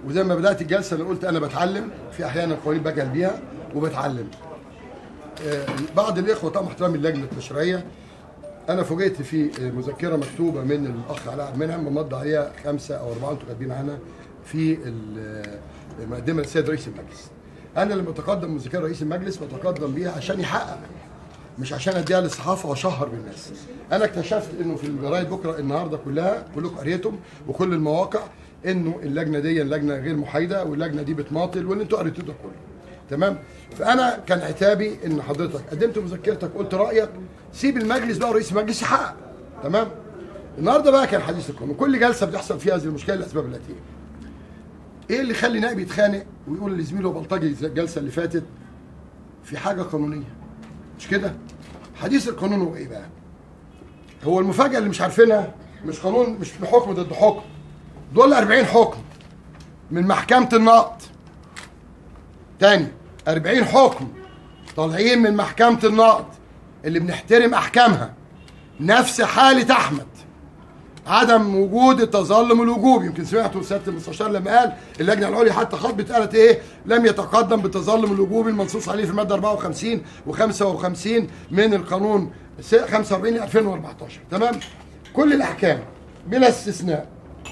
وزي ما بدات الجلسه انا قلت انا بتعلم في احيانا قوانين بجهل بيها وبتعلم آه، بعض الاخوه طبعا احترامي اللجنه التشريعيه انا فوجئت في مذكره مكتوبه من الاخ علاء عبد المنعم ممضى عليها خمسه او اربعه انتوا كاتبين عنها في ال- المقدمه للسيد رئيس المجلس. انا لما اتقدم مذكره رئيس المجلس بتقدم بيها عشان يحقق مش عشان اديها للصحافه واشهر بالناس. انا اكتشفت انه في الجرايد بكره النهارده كلها كلكم قريتم وكل المواقع انه اللجنه دي لجنه غير محايده واللجنه دي بتماطل واللي انتوا قريتوه ده كله. تمام فانا كان عتابي ان حضرتك قدمت مذكرتك قلت رايك سيب المجلس بقى رئيس المجلس يحقق تمام النهارده بقى كان حديث القانون كل جلسه بتحصل فيها هذه المشكله الاسباب الاتيه ايه اللي يخلي نائب يتخانق ويقول لزميله بلطجي زي الجلسه اللي فاتت في حاجه قانونيه مش كده حديث القانون هو ايه بقى هو المفاجاه اللي مش عارفينها مش قانون مش حكم ضد حكم دول 40 حكم من محكمه النقض تاني 40 حكم طالعين من محكمة النقض اللي بنحترم أحكامها نفس حالة أحمد عدم وجود التظلم الوجوبي يمكن سمعتوا سياده المستشار لما قال اللجنه العليا حتى خطبت قالت ايه لم يتقدم بالتظلم الوجوبي المنصوص عليه في الماده 54 و55 من القانون 45 2014 تمام كل الاحكام بلا استثناء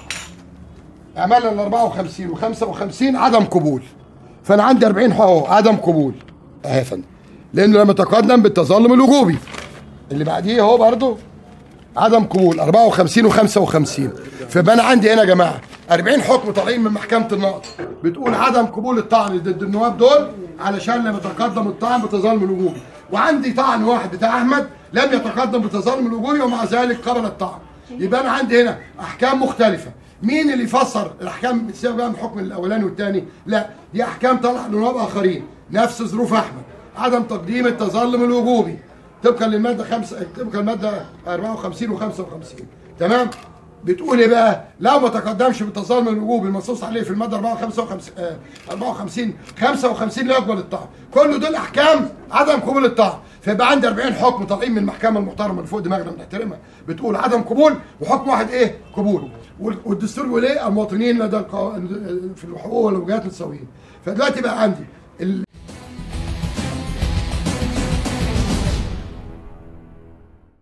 عملنا ال 54 و55 عدم قبول فانا عندي 40 اهو عدم قبول اهي يا فندم لانه لم يتقدم بالتظلم الوجوبي اللي بعديه اهو برضه عدم قبول 54 و55 فيبقى انا عندي هنا يا جماعه 40 حكم طالعين من محكمه النقض بتقول عدم قبول الطعن ضد النواب دول علشان لم يتقدم الطعن بتظلم الوجوبي وعندي طعن واحد بتاع احمد لم يتقدم بتظلم الوجوبي ومع ذلك قبل الطعن يبقى انا عندي هنا احكام مختلفه مين اللي يفسر الاحكام بتساوي بقى من الحكم الاولاني والثاني لا دي احكام طلع لنواب اخرين نفس ظروف احمد عدم تقديم التظلم الوجوبي طبقا للماده 5 طبقا للماده 54 و55 تمام بتقول ايه بقى لو ما تقدمش بالتظلم الوجوبي المنصوص عليه في الماده 54 آه، 54 55 لا يقبل الطعن كل دول احكام عدم قبول الطعن فيبقى عندي 40 حكم طالعين من المحكمه المحترمه اللي فوق دماغنا بنحترمها بتقول عدم قبول وحكم واحد ايه قبول وال- والدستور بيقول ايه المواطنين لدى القا... في الحقوق والواجبات متساويين فدلوقتي بقى عندي ال-